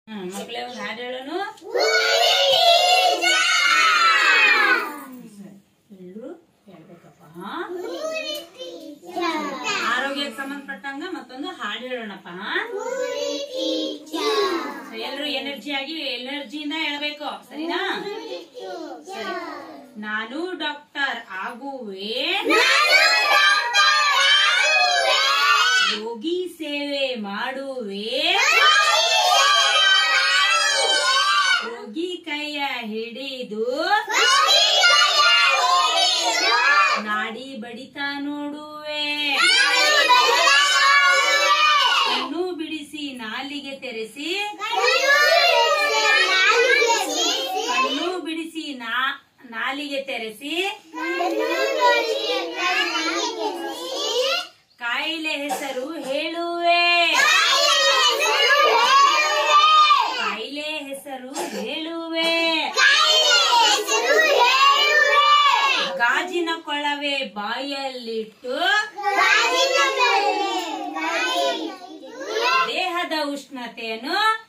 ಹ್ಮ್ ಮಕ್ಕಳೇ ಒಂದು ಹಾಡು ಹೇಳೋನು ಎಲ್ಲರೂ ಹೇಳ್ಬೇಕಪ್ಪ ಹಾ? ಆರೋಗ್ಯಕ್ಕೆ ಸಂಬಂಧಪಟ್ಟಂಗ ಮತ್ತೊಂದು ಹಾಡು ಹೇಳೋಣಪ್ಪ ಎಲ್ಲರೂ ಎನರ್ಜಿ ಆಗಿ ಎನರ್ಜಿಯಿಂದ ಹೇಳ್ಬೇಕು ಸರಿನಾ ಸರಿ ನಾನು ಡಾಕ್ಟರ್ ಆಗುವೆ ರೋಗಿ ಸೇವೆ ಮಾಡುವೆ ರೋಗಿ ಕೈಯ ಹಿಡಿದು ನಾಡಿ ಬಡಿತ ನೋಡುವೆ ಕಣ್ಣು ಬಿಡಿಸಿ ನಾಲಿಗೆ ತೆರೆಸಿ ಕಣ್ಣು ಬಿಡಿಸಿ ನಾ ನಾಲಿಗೆ ತೆರೆಸಿ ಕಾಯಿಲೆ ಹೆಸರು ಹೇಳುವೆ ಕಾಯಿಲೆ ಹೆಸರು ಹೇಳುವೆ ಗಾಜಿನ ಕೊಳವೆ ಬಾಯಲ್ಲಿಟ್ಟು ದೇಹದ ಉಷ್ಣತೆಯನ್ನು